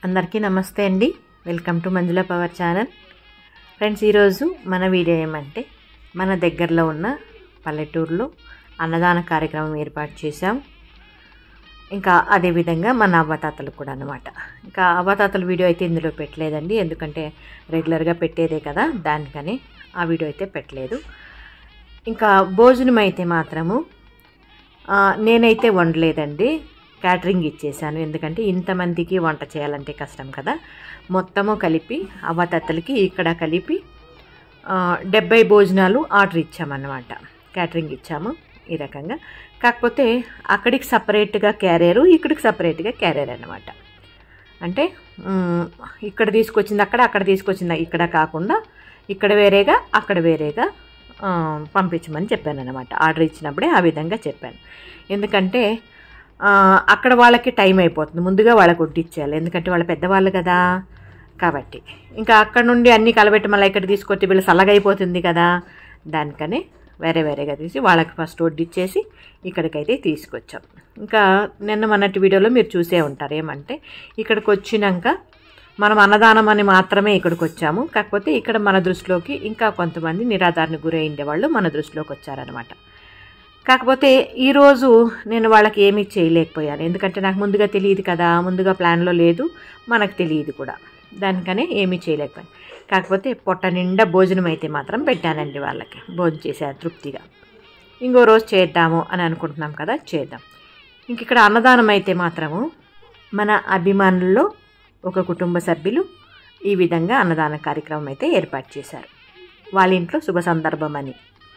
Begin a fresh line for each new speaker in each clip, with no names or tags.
అందరికీ నమస్తే అండి welcome to Manjula power channel friends ఈరోజు మన వీడియో ఏమంటే మన దగ్గరలో ఉన్న పల్లెటూరులో అన్నదాన కార్యక్రమం ఏర్పాటు చేశాం ఇంకా అదేవిధంగా మన అవ్వతాతలు కూడా అనమాట ఇంకా అవ్వతాతల వీడియో అయితే ఇందులో పెట్టలేదండి ఎందుకంటే రెగ్యులర్గా పెట్టేదే కదా దానికని ఆ వీడియో అయితే పెట్టలేదు ఇంకా భోజనం అయితే మాత్రము ఆ, నేనైతే వండలేదండి క్యాటరింగ్ ఇచ్చేసాను ఎందుకంటే ఇంతమందికి వంట చేయాలంటే కష్టం కదా మొత్తము కలిపి అవ్వతత్తలకి ఇక్కడ కలిపి ఆ, డెబ్బై భోజనాలు ఆర్డర్ ఇచ్చామన్నమాట క్యాటరింగ్ ఇచ్చాము ఈ రకంగా కాకపోతే అక్కడికి సపరేట్గా క్యారియరు ఇక్కడికి సపరేట్గా క్యారియర్ అనమాట అంటే మ్, ఇక్కడ తీసుకొచ్చింది అక్కడ అక్కడ తీసుకొచ్చింది ఇక్కడ కాకుండా ఇక్కడ వేరేగా అక్కడ వేరేగా ఆ, పంపించమని చెప్పాను అనమాట ఆర్డర్ ఇచ్చినప్పుడే ఆ విధంగా చెప్పాను ఎందుకంటే ఆ, అక్కడ వాళ్ళకి టైం అయిపోతుంది ముందుగా వాళ్ళకి వడ్డిచ్చేయాలి ఎందుకంటే వాళ్ళ పెద్దవాళ్ళు కదా కాబట్టి ఇంకా అక్కడ నుండి అన్నీ కలబెట్టి మళ్ళీ ఇక్కడ తీసుకొచ్చి వీళ్ళు చల్లగైపోతుంది కదా దానికని వేరే వేరేగా తీసి వాళ్ళకి ఫస్ట్ వడ్డిచ్చేసి ఇక్కడికైతే తీసుకొచ్చాం ఇంకా నిన్న మొన్నటి వీడియోలో మీరు చూసే ఉంటారు ఏమంటే ఇక్కడికి వచ్చినాక మనం అన్నదానం అని మాత్రమే ఇక్కడికి వచ్చాము కాకపోతే ఇక్కడ మన దృష్టిలోకి ఇంకా కొంతమంది నిరాధారణ గురైండే వాళ్ళు మన దృష్టిలోకి వచ్చారనమాట కాకపోతే ఈరోజు నేను వాళ్ళకి ఏమీ చేయలేకపోయాను ఎందుకంటే నాకు ముందుగా తెలియదు కదా ముందుగా ప్లాన్లో లేదు మనకు తెలియదు కూడా దానికనే ఏమీ చేయలేకపోయాను కాకపోతే పొట్ట నిండా భోజనం అయితే మాత్రం పెట్టానండి వాళ్ళకి భోజనం చేశారు తృప్తిగా ఇంకో రోజు చేద్దాము అని అనుకుంటున్నాం కదా చేద్దాం ఇంక ఇక్కడ అన్నదానం అయితే మాత్రము మన అభిమానుల్లో ఒక కుటుంబ సభ్యులు ఈ విధంగా అన్నదాన కార్యక్రమం అయితే ఏర్పాటు చేశారు వాళ్ళ ఇంట్లో శుభ సందర్భం అని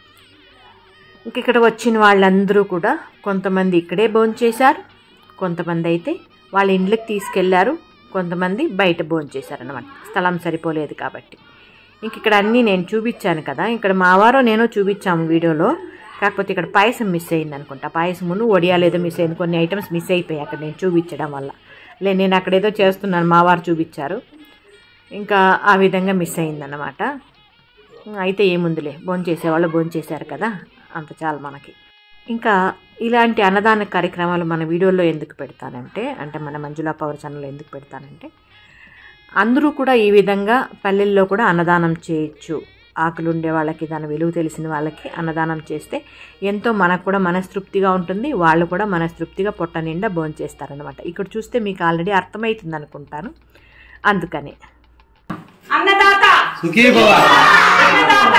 ఇంక ఇక్కడ వచ్చిన వాళ్ళందరూ కూడా కొంతమంది ఇక్కడే భోంచేశారు కొంతమంది అయితే వాళ్ళ ఇండ్లకి తీసుకెళ్లారు కొంతమంది బయట భోంచేశారు అనమాట స్థలం సరిపోలేదు కాబట్టి ఇంక ఇక్కడ అన్నీ నేను చూపించాను కదా ఇక్కడ మావారో నేను చూపించాము వీడియోలో కాకపోతే ఇక్కడ పాయసం మిస్ అయింది అనుకుంటా పాయసమును వడియాలు ఏదో మిస్ అయింది కొన్ని ఐటమ్స్ మిస్ అయిపోయాయి అక్కడ నేను చూపించడం వల్ల లే నేను అక్కడ ఏదో చేస్తున్నాను మావారు చూపించారు ఇంకా ఆ విధంగా మిస్ అయిందన్నమాట అయితే ఏముందిలే భోంచేసేవాళ్ళు భోంచేశారు కదా అంత చాలు మనకి ఇంకా ఇలాంటి అన్నదాన కార్యక్రమాలు మన వీడియోలో ఎందుకు పెడతానంటే అంటే మన మంజులా పవర్ ఛానల్లో ఎందుకు పెడతానంటే అందరూ కూడా ఈ విధంగా పల్లెల్లో కూడా అన్నదానం చేయొచ్చు ఆకలి ఉండే వాళ్ళకి దాని విలువ తెలిసిన వాళ్ళకి అన్నదానం చేస్తే ఎంతో మనకు కూడా మనస్తృప్తిగా ఉంటుంది వాళ్ళు కూడా మనస్తృప్తిగా పొట్ట నిండా భోంచేస్తారనమాట ఇక్కడ చూస్తే మీకు ఆల్రెడీ అర్థమవుతుంది అనుకుంటాను అందుకని
అన్నదాత
సుఖీ భవ
అన్నదాత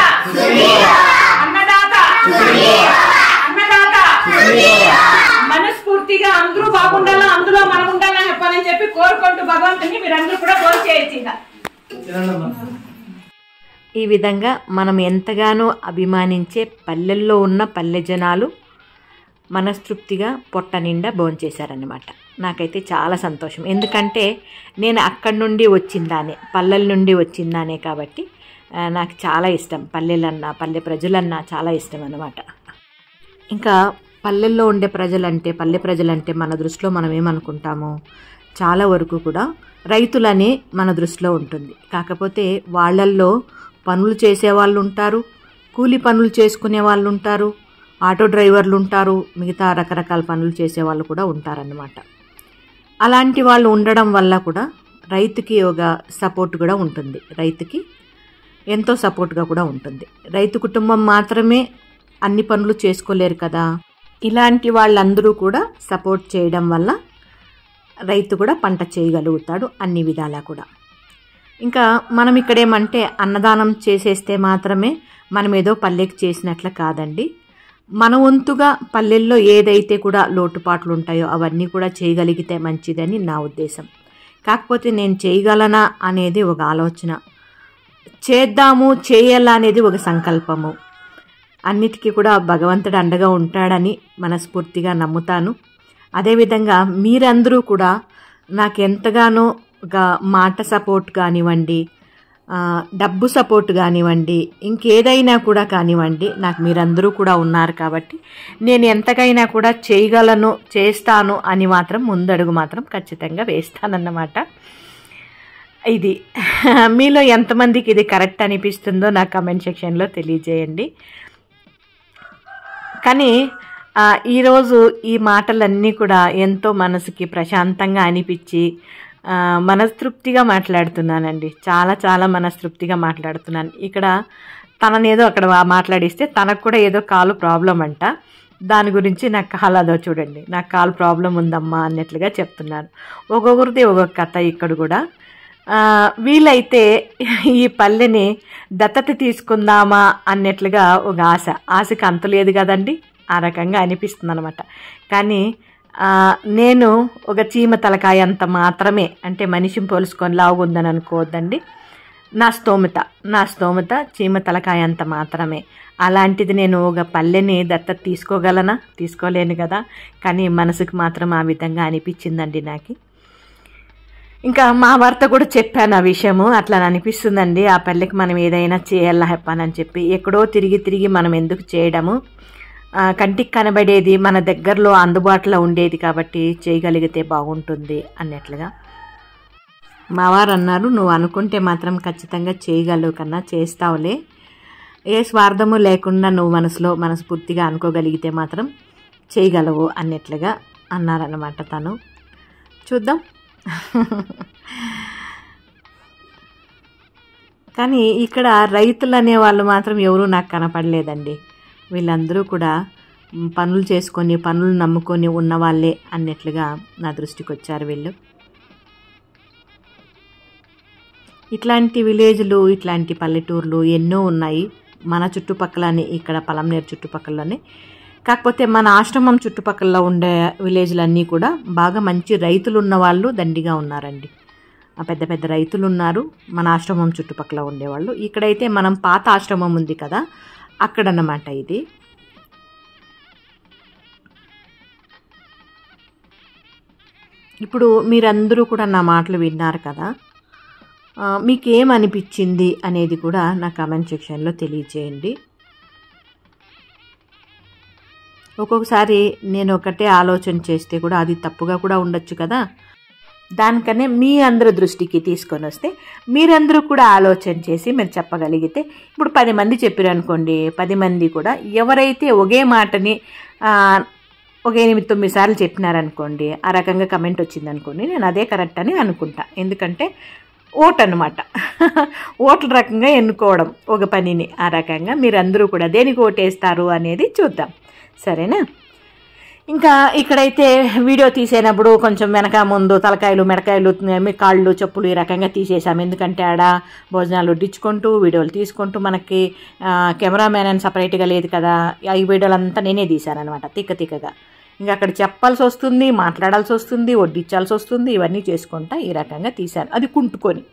అన్నదాత అన్నదాత మనస్ఫూర్తిగా అందరూ బాగుండాలా అందులో మనం ఉండాలని చెప్పాలని చెప్పి కోరుకుంటూ భగవంతుని మీరందరూ కూడా ఫోన్ చేయొచ్చు ఇంకా
ఈ విధంగా మనం ఎంతగానో అభిమానించే పల్లెల్లో ఉన్న పల్లె జనాలు మనస్తృప్తిగా పొట్ట నిండా భోంచేశారన్నమాట నాకైతే చాలా సంతోషం ఎందుకంటే నేను అక్కడి నుండి వచ్చిందానే పల్లెల నుండి వచ్చిందానే కాబట్టి ఆ, నాకు చాలా ఇష్టం పల్లెలన్నా పల్లె ప్రజలన్నా చాలా ఇష్టం అన్నమాట ఇంకా పల్లెల్లో ఉండే ప్రజలంటే పల్లె ప్రజలంటే మన దృష్టిలో మనం ఏమనుకుంటాము చాలా వరకు కూడా రైతులని మన దృష్టిలో ఉంటుంది కాకపోతే వాళ్ళల్లో పనులు చేసే వాళ్ళు ఉంటారు కూలి పనులు చేసుకునే వాళ్ళు ఉంటారు ఆటో డ్రైవర్లు ఉంటారు మిగతా రకరకాల పనులు చేసే వాళ్ళు కూడా ఉంటారన్నమాట అలాంటి వాళ్ళు ఉండడం వల్ల కూడా రైతుకి ఒక సపోర్ట్ కూడా ఉంటుంది రైతుకి ఎంతో సపోర్ట్గా కూడా ఉంటుంది రైతు కుటుంబం మాత్రమే అన్ని పనులు చేసుకోలేరు కదా ఇలాంటి వాళ్ళందరూ కూడా సపోర్ట్ చేయడం వల్ల రైతు కూడా పంట చేయగలుగుతాడు అన్ని విధాలా కూడా ఇంకా మనం ఇక్కడేమంటే అన్నదానం చేసేస్తే మాత్రమే మనం ఏదో పల్లెకి చేసినట్ల కాదండి మన వంతుగా పల్లెల్లో ఏదైతే కూడా లోటుపాట్లు ఉంటాయో అవన్నీ కూడా చేయగలిగితే మంచిదని నా ఉద్దేశం కాకపోతే నేను చేయగలనా అనేది ఒక ఆలోచన చేద్దాము చేయాలా అనేది ఒక సంకల్పము అన్నిటికీ కూడా భగవంతుడు అండగా ఉంటాడని మనస్ఫూర్తిగా నమ్ముతాను అదేవిధంగా మీరందరూ కూడా నాకు ఎంతగానో ఒక మాట సపోర్ట్ కానివ్వండి ఆ, డబ్బు సపోర్ట్ కానివ్వండి ఇంకేదైనా కూడా కానివ్వండి నాకు మీరందరూ కూడా ఉన్నారు కాబట్టి నేను ఎంతకైనా కూడా చేయగలను చేస్తాను అని మాత్రం ముందడుగు మాత్రం ఖచ్చితంగా వేస్తానన్నమాట ఇది మీలో ఎంతమందికి ఇది కరెక్ట్ అనిపిస్తుందో నా కమెంట్ సెక్షన్లో తెలియజేయండి కానీ ఆ, ఈరోజు ఈ మాటలన్నీ కూడా ఎంతో మనసుకి ప్రశాంతంగా అనిపించి ఆ, మనస్తృప్తిగా మాట్లాడుతున్నానండి చాలా చాలా మనస్తృప్తిగా మాట్లాడుతున్నాను ఇక్కడ తననేదో అక్కడ వా- మాట్లాడిస్తే తనకు కూడా ఏదో కాలు ప్రాబ్లం అంట దాని గురించి నాకు కాలు అదో చూడండి నాకు కాలు ప్రాబ్లం ఉందమ్మా అన్నట్లుగా చెప్తున్నాను ఒక్కొక్కరిది ఒక్కొక్క కథ ఇక్కడ కూడా ఆ, వీలైతే ఈ పల్లెని దత్తత తీసుకుందామా అన్నట్లుగా ఒక ఆశ ఆశకి అంత లేదు కదండి ఆ రకంగా అనిపిస్తుంది అనమాట కానీ ఆ, నేను ఒక చీమ తలకాయ అంత మాత్రమే అంటే మనిషిని పోల్చుకొని లావుందని అనుకోవద్దండి నా స్తోమత నా స్తోమత చీమ తలకాయ అంత మాత్రమే అలాంటిది నేను ఒక పల్లెని దత్తత తీసుకోగలనా తీసుకోలేను కదా కానీ మనసుకు మాత్రం ఆ విధంగా అనిపించిందండి నాకు ఇంకా మా భర్త కూడా చెప్పాను ఆ విషయము అట్లా అనిపిస్తుందండి ఆ పల్లెకి మనం ఏదైనా చేయాలా చెప్పానని చెప్పి ఎక్కడో తిరిగి తిరిగి మనం ఎందుకు చేయడము ఆ, కంటికి కనబడేది మన దగ్గరలో అందుబాటులో ఉండేది కాబట్టి చేయగలిగితే బాగుంటుంది అన్నట్లుగా మా వారు అన్నారు నువ్వు అనుకుంటే మాత్రం ఖచ్చితంగా చేయగలవు కన్నా చేస్తావులే ఏ స్వార్థము లేకుండా నువ్వు మనసులో మనస్ఫూర్తిగా అనుకోగలిగితే మాత్రం చేయగలవు అన్నట్లుగా అన్నారన్నమాట తను చూద్దాం కానీ ఇక్కడ రైతులు అనే వాళ్ళు మాత్రం ఎవరూ నాకు కనపడలేదండి వీళ్ళందరూ కూడా మ్, పనులు చేసుకొని పనులు నమ్ముకొని ఉన్న వాళ్ళే అన్నట్లుగా నా దృష్టికి వచ్చారు వీళ్ళు ఇట్లాంటి విలేజ్లు ఇట్లాంటి పల్లెటూర్లు ఎన్నో ఉన్నాయి మన చుట్టుపక్కలనే ఇక్కడ పలంనేరు చుట్టుపక్కలనే కాకపోతే మన ఆశ్రమం చుట్టుపక్కల ఉండే విలేజ్లన్నీ కూడా బాగా మంచి రైతులు ఉన్న వాళ్ళు దండిగా ఉన్నారండి ఆ పెద్ద పెద్ద రైతులు ఉన్నారు మన ఆశ్రమం చుట్టుపక్కల ఉండేవాళ్ళు ఇక్కడైతే మనం పాత ఆశ్రమం ఉంది కదా అక్కడన్నమాట ఇది ఇప్పుడు మీరందరూ కూడా నా మాటలు విన్నారు కదా ఆ, మీకేమనిపించింది అనేది కూడా నా కామెంట్ సెక్షన్లో తెలియజేయండి ఒక్కొక్కసారి నేను ఒకటే ఆలోచన చేస్తే కూడా అది తప్పుగా కూడా ఉండొచ్చు కదా దానికనే మీ అందరి దృష్టికి తీసుకొని వస్తే మీరందరూ కూడా ఆలోచన చేసి మీరు చెప్పగలిగితే ఇప్పుడు పది మంది చెప్పారు అనుకోండి పది మంది కూడా ఎవరైతే ఒకే మాటని ఆ, ఒక ఎనిమిది తొమ్మిది సార్లు చెప్పినారనుకోండి ఆ రకంగా కమెంట్ వచ్చిందనుకోండి నేను అదే కరెక్ట్ అని అనుకుంటా ఎందుకంటే ఓట్ అనమాట ఓట్ల రకంగా ఎన్నుకోవడం ఒక పనిని ఆ రకంగా మీరందరూ కూడా దేనికి ఓటేస్తారు అనేది చూద్దాం సరేనా ఇంకా ఇక్కడైతే వీడియో తీసేటప్పుడు కొంచెం వెనక ముందు తలకాయలు మెడకాయలు మీ కాళ్ళు చెప్పులు ఈ రకంగా తీసేసాం ఎందుకంటే ఆడ భోజనాలు వడ్డించుకుంటూ వీడియోలు తీసుకుంటూ మనకి ఆ, కెమెరామ్యాన్ అని సపరేట్గా లేదు కదా ఈ వీడియోలు అంతా నేనే తీశానమాట తిక్క తిక్కగా ఇంకా అక్కడ చెప్పాల్సి వస్తుంది మాట్లాడాల్సి వస్తుంది వడ్డించాల్సి వస్తుంది ఇవన్నీ చేసుకుంటా ఈ రకంగా తీశాను అది కుంటుకొని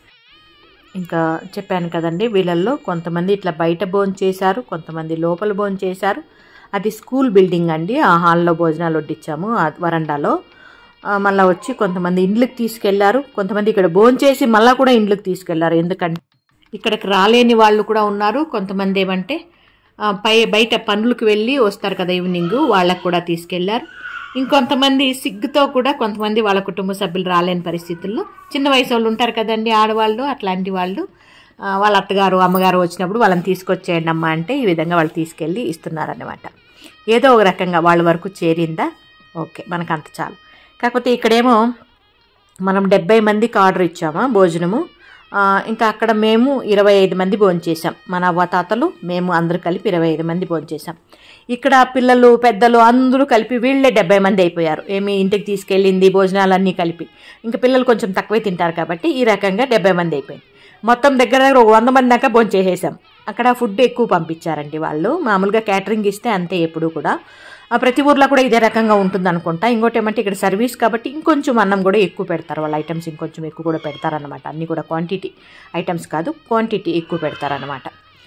ఇంకా చెప్పాను కదండి వీళ్ళల్లో కొంతమంది ఇట్లా బయట భోజనం చేశారు కొంతమంది లోపల భోజనం చేశారు అది స్కూల్ బిల్డింగ్ అండి ఆ హాల్లో భోజనాలు వడ్డించాము ఆ వరండాలో ఆ, మళ్ళా వచ్చి కొంతమంది ఇండ్లకు తీసుకెళ్లారు కొంతమంది ఇక్కడ భోజనం చేసి మళ్ళా కూడా ఇండ్లకు తీసుకెళ్లారు ఎందుకంటే ఇక్కడికి రాలేని వాళ్ళు కూడా ఉన్నారు కొంతమంది ఏమంటే ఆ, పై బయట పనులకు వెళ్ళి వస్తారు కదా ఈవినింగ్ వాళ్ళకు కూడా తీసుకెళ్లారు ఇంకొంతమంది సిగ్గుతో కూడా కొంతమంది వాళ్ళ కుటుంబ సభ్యులు రాలేని పరిస్థితుల్లో చిన్న వయసు వాళ్ళు ఉంటారు కదండి ఆడవాళ్ళు అట్లాంటి వాళ్ళు ఆ, వాళ్ళ అత్తగారు అమ్మగారు వచ్చినప్పుడు వాళ్ళని తీసుకొచ్చేయండి అమ్మ అంటే ఈ విధంగా వాళ్ళు తీసుకెళ్ళి ఇస్తున్నారన్నమాట ఏదో ఒక రకంగా వాళ్ళ వరకు చేరిందా ఓకే మనకు అంత చాలు కాకపోతే ఇక్కడేమో మనం డెబ్బై మందికి ఆర్డర్ ఇచ్చామా భోజనము ఆ, ఇంకా అక్కడ మేము ఇరవై ఐదు మంది భోంచేసాం మన అవ్వతాతలు మేము అందరూ కలిపి ఇరవై ఐదు మంది భోంచేసాం ఇక్కడ పిల్లలు పెద్దలు అందరూ కలిపి వీళ్ళే డెబ్బై మంది అయిపోయారు ఏమి ఇంటికి తీసుకెళ్ళింది భోజనాలన్నీ కలిపి ఇంకా పిల్లలు కొంచెం తక్కువే తింటారు కాబట్టి ఈ రకంగా డెబ్బై మంది అయిపోయింది మొత్తం దగ్గర దగ్గర ఒక వంద మంది దాకా భోంచేసేసాం అక్కడ ఫుడ్ ఎక్కువ పంపించారండి వాళ్ళు మామూలుగా క్యాటరింగ్ ఇస్తే అంతే ఎప్పుడు కూడా ఆ ప్రతి ఊర్లో కూడా ఇదే రకంగా ఉంటుంది అనుకుంటా ఇంకోటి ఏమంటే ఇక్కడ సర్వీస్ కాబట్టి ఇంకొంచెం అన్నం కూడా ఎక్కువ పెడతారు వాళ్ళ ఐటమ్స్ ఇంకొంచెం ఎక్కువ కూడా పెడతారనమాట అన్నీ కూడా క్వాంటిటీ ఐటమ్స్ కాదు క్వాంటిటీ ఎక్కువ పెడతారనమాట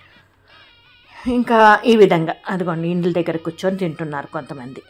ఇంకా ఈ విధంగా అదిగోండి ఇండ్ల దగ్గర కూర్చొని తింటున్నారు కొంతమంది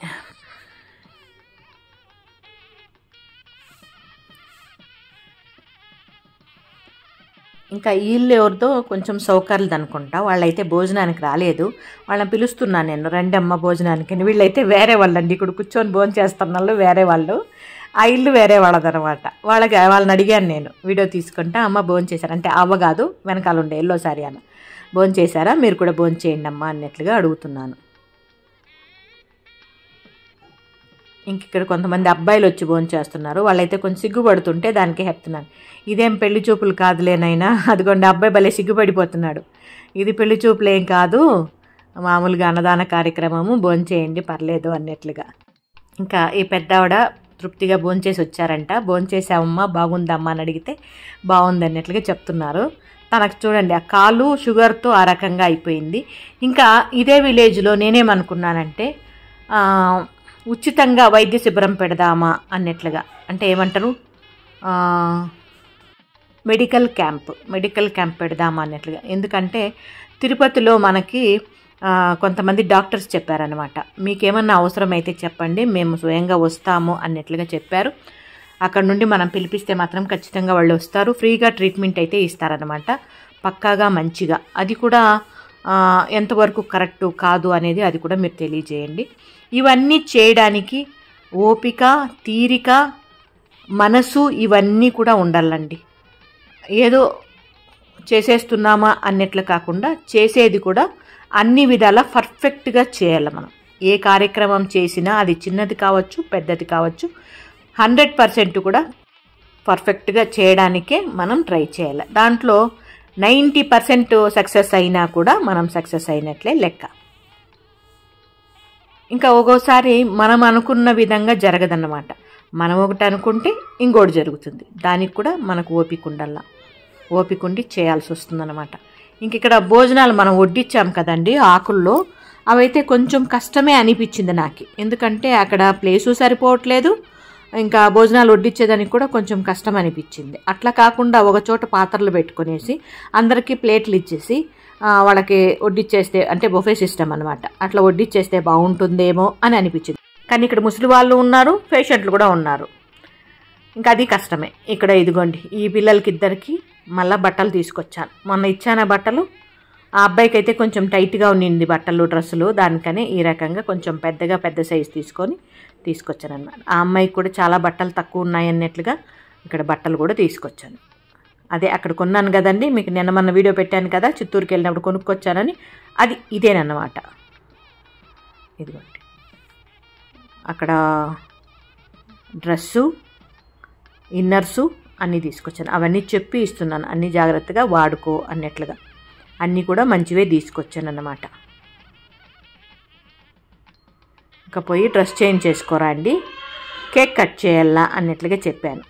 ఇంకా వీళ్ళు ఎవరితో కొంచెం సౌకర్యాలు అనుకుంటా వాళ్ళైతే భోజనానికి రాలేదు వాళ్ళని పిలుస్తున్నాను నేను రండి అమ్మ భోజనానికి అని వీళ్ళైతే వేరే వాళ్ళండి ఇక్కడ కూర్చొని భోజనం చేస్తున్న వాళ్ళు వేరే వాళ్ళు ఆ ఇల్లు వేరే వాళ్ళదనమాట వాళ్ళకి వాళ్ళని అడిగాను నేను వీడియో తీసుకుంటా అమ్మ భోజనం చేశారు అంటే అవ్వ కాదు వెనకాల ఉండే ఎల్లో సారీ అన్న భోజనం చేశారా మీరు కూడా భోజనం చేయండి అమ్మా అన్నట్లుగా అడుగుతున్నాను ఇంక ఇక్కడ కొంతమంది అబ్బాయిలు వచ్చి భోజనం చేస్తున్నారు వాళ్ళైతే కొంచెం సిగ్గుపడుతుంటే దానికి చెప్తున్నాను ఇదేం పెళ్లి చూపులు కాదులేనైనా అదిగోండి అబ్బాయి భలే సిగ్గుపడిపోతున్నాడు ఇది పెళ్లి చూపులు ఏం కాదు మామూలుగా అన్నదాన కార్యక్రమము భోంచేయండి పర్లేదు అన్నట్లుగా ఇంకా ఈ పెద్దావిడ తృప్తిగా భోంచేసి వచ్చారంట భోంచేసావమ్మా బాగుందమ్మా అని అడిగితే బాగుంది అన్నట్లుగా చెప్తున్నారు తనకు చూడండి ఆ కాలు షుగర్తో ఆ రకంగా అయిపోయింది ఇంకా ఇదే విలేజ్లో నేనేమనుకున్నానంటే ఆ, ఉచితంగా వైద్య శిబిరం పెడదామా అన్నట్లుగా అంటే ఏమంటారు ఆ, మెడికల్ క్యాంప్ మెడికల్ క్యాంప్ పెడదామా అన్నట్లుగా ఎందుకంటే తిరుపతిలో మనకి ఆ, కొంతమంది డాక్టర్స్ చెప్పారనమాట మీకేమన్నా అవసరమైతే చెప్పండి మేము స్వయంగా వస్తాము అన్నట్లుగా చెప్పారు అక్కడ నుండి మనం పిలిపిస్తే మాత్రం ఖచ్చితంగా వాళ్ళు వస్తారు ఫ్రీగా ట్రీట్మెంట్ అయితే ఇస్తారనమాట పక్కాగా మంచిగా అది కూడా ఆ, ఎంతవరకు కరెక్టు కాదు అనేది అది కూడా మీరు తెలియజేయండి ఇవన్నీ చేయడానికి ఓపిక తీరిక మనసు ఇవన్నీ కూడా ఉండాలండి ఏదో చేసేస్తున్నామా అన్నట్లు కాకుండా చేసేది కూడా అన్ని విధాల పర్ఫెక్ట్గా చేయాలి మనం ఏ కార్యక్రమం చేసినా అది చిన్నది కావచ్చు పెద్దది కావచ్చు హండ్రెడ్ పర్సెంట్ కూడా పర్ఫెక్ట్గా చేయడానికే మనం ట్రై చేయాలి దాంట్లో నైంటీ పర్సెంట్ సక్సెస్ అయినా కూడా మనం సక్సెస్ అయినట్లే లెక్క ఇంకా ఒక్కోసారి మనం అనుకున్న విధంగా జరగదన్నమాట మనం ఒకటి అనుకుంటే ఇంకోటి జరుగుతుంది దానికి కూడా మనకు ఓపిక ఉండాల ఓపిక ఉండి చేయాల్సి వస్తుందన్నమాట ఇంక ఇక్కడ భోజనాలు మనం వడ్డించాం కదండి ఆకుల్లో అవైతే కొంచెం కష్టమే అనిపించింది నాకు ఎందుకంటే అక్కడ ప్లేసు సరిపోవట్లేదు ఇంకా భోజనాలు వడ్డించేదానికి కూడా కొంచెం కష్టం అనిపించింది అట్లా కాకుండా ఒక చోట పాత్రలు పెట్టుకునేసి అందరికీ ప్లేట్లు ఇచ్చేసి ఆ, వాళ్ళకి వడ్డిచ్చేస్తే అంటే బొఫే సిస్టమ్ అనమాట అట్లా వడ్డిచ్చేస్తే బాగుంటుందేమో అని అనిపించింది కానీ ఇక్కడ ముసలి వాళ్ళు ఉన్నారు పేషెంట్లు కూడా ఉన్నారు ఇంకా అది కష్టమే ఇక్కడ ఇదిగోండి ఈ పిల్లలకి ఇద్దరికి మళ్ళీ బట్టలు తీసుకొచ్చాను మొన్న ఇచ్చాను బట్టలు ఆ అబ్బాయికి అయితే కొంచెం టైట్గా ఉన్నింది బట్టలు డ్రెస్సులు దానికనే ఈ రకంగా కొంచెం పెద్దగా పెద్ద సైజు తీసుకొని తీసుకొచ్చాను అనమాట ఆ అమ్మాయికి కూడా చాలా బట్టలు తక్కువ ఉన్నాయి అన్నట్లుగా ఇక్కడ బట్టలు కూడా తీసుకొచ్చాను అదే అక్కడ కొన్నాను కదండి మీకు నిన్న మొన్న వీడియో పెట్టాను కదా చిత్తూరుకి వెళ్ళినప్పుడు కొనుక్కొచ్చానని అది ఇదేనన్నమాట ఇదిగోండి అక్కడ డ్రెస్సు ఇన్నర్సు అన్నీ తీసుకొచ్చాను అవన్నీ చెప్పి ఇస్తున్నాను అన్నీ జాగ్రత్తగా వాడుకో అన్నట్లుగా అన్నీ కూడా మంచివే తీసుకొచ్చాను అన్నమాట ఇంకా పోయి డ్రెస్ చేంజ్ చేసుకోరా అండి కేక్ కట్ చేయాలా అన్నట్లుగా చెప్పాను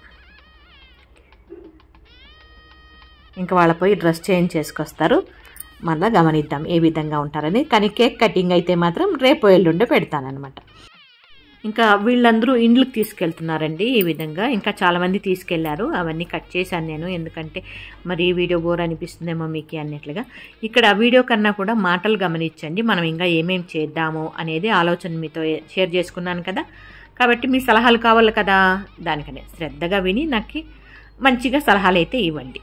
ఇంకా వాళ్ళ పోయి డ్రెస్ చేంజ్ చేసుకొస్తారు మళ్ళీ గమనిద్దాం ఏ విధంగా ఉంటారని కానీ కేక్ కటింగ్ అయితే మాత్రం రేపు ఎల్లుండే పెడతానమాట ఇంకా వీళ్ళందరూ ఇండ్లకు తీసుకెళ్తున్నారండి ఈ విధంగా ఇంకా చాలామంది తీసుకెళ్లారు అవన్నీ కట్ చేశాను నేను ఎందుకంటే మరి ఈ వీడియో బోర్ అనిపిస్తుందేమో మీకు అన్నట్లుగా ఇక్కడ వీడియో కన్నా కూడా మాటలు గమనించండి మనం ఇంకా ఏమేం చేద్దాము అనేది ఆలోచన మీతో షేర్ చేసుకున్నాను కదా కాబట్టి మీ సలహాలు కావాలి కదా దానికనే శ్రద్ధగా విని నాకు మంచిగా సలహాలు అయితే ఇవ్వండి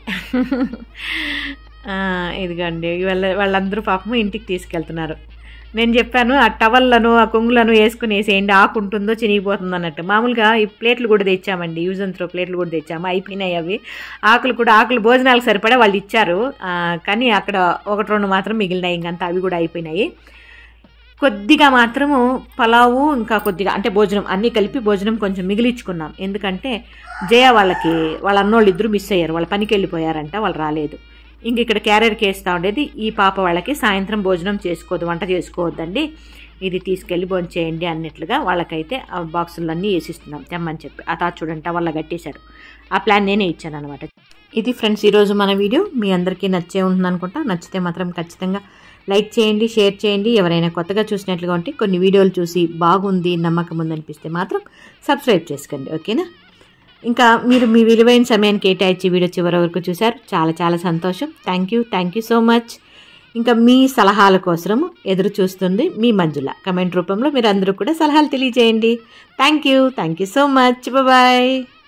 ఆ, ఇదిగోండి వాళ్ళ వాళ్ళందరూ పాపము ఇంటికి తీసుకెళ్తున్నారు నేను చెప్పాను ఆ టవల్లను ఆ కొంగులను వేసుకుని వేసేయండి ఆకు ఉంటుందో చినిగిపోతుందో అన్నట్టు మామూలుగా ఈ ప్లేట్లు కూడా తెచ్చామండి యూజ్ అండ్ త్రో ప్లేట్లు కూడా తెచ్చాము అయిపోయినాయి అవి ఆకులు కూడా ఆకులు భోజనాలకు సరిపడా వాళ్ళు ఇచ్చారు ఆ, కానీ అక్కడ ఒకటి రెండు మాత్రం మిగిలినాయి ఇంకంతా అవి కూడా అయిపోయినాయి కొద్దిగా మాత్రము పలావు ఇంకా కొద్దిగా అంటే భోజనం అన్నీ కలిపి భోజనం కొంచెం మిగిలించుకున్నాం ఎందుకంటే జయ వాళ్ళకి వాళ్ళ అన్నోళ్ళు ఇద్దరు మిస్ అయ్యారు వాళ్ళ పనికి వెళ్ళిపోయారంట వాళ్ళు రాలేదు ఇంక ఇక్కడ క్యారియర్కి వేస్తూ ఉండేది ఈ పాప వాళ్ళకి సాయంత్రం భోజనం చేసుకోవద్దు వంట చేసుకోవద్దండి ఇది తీసుకెళ్ళి భోంచేయండి అన్నట్లుగా వాళ్ళకైతే ఆ బాక్సులు అన్నీ వేసిస్తున్నాం తెమ్మని చెప్పి ఆ తాత చూడంట వాళ్ళ కట్టేశారు ఆ ప్లాన్ నేనే ఇచ్చాను అనమాట ఇది ఫ్రెండ్స్ ఈరోజు మన వీడియో మీ అందరికీ నచ్చే ఉంటుంది అనుకుంటా నచ్చితే మాత్రం ఖచ్చితంగా లైక్ చేయండి షేర్ చేయండి ఎవరైనా కొత్తగా చూసినట్లుగా ఉంటే కొన్ని వీడియోలు చూసి బాగుంది నమ్మకం ఉంది అనిపిస్తే మాత్రం సబ్స్క్రైబ్ చేసుకోండి ఓకేనా ఇంకా మీరు మీ విలువైన సమయాన్ని కేటాయించి వీడియో చివరి వరకు చూశారు చాలా చాలా సంతోషం thank you thank you so much ఇంకా మీ సలహాల కోసం ఎదురు చూస్తుంది మీ మంజుల కమెంట్ రూపంలో మీరు అందరూ కూడా సలహాలు తెలియజేయండి thank you thank you so much bye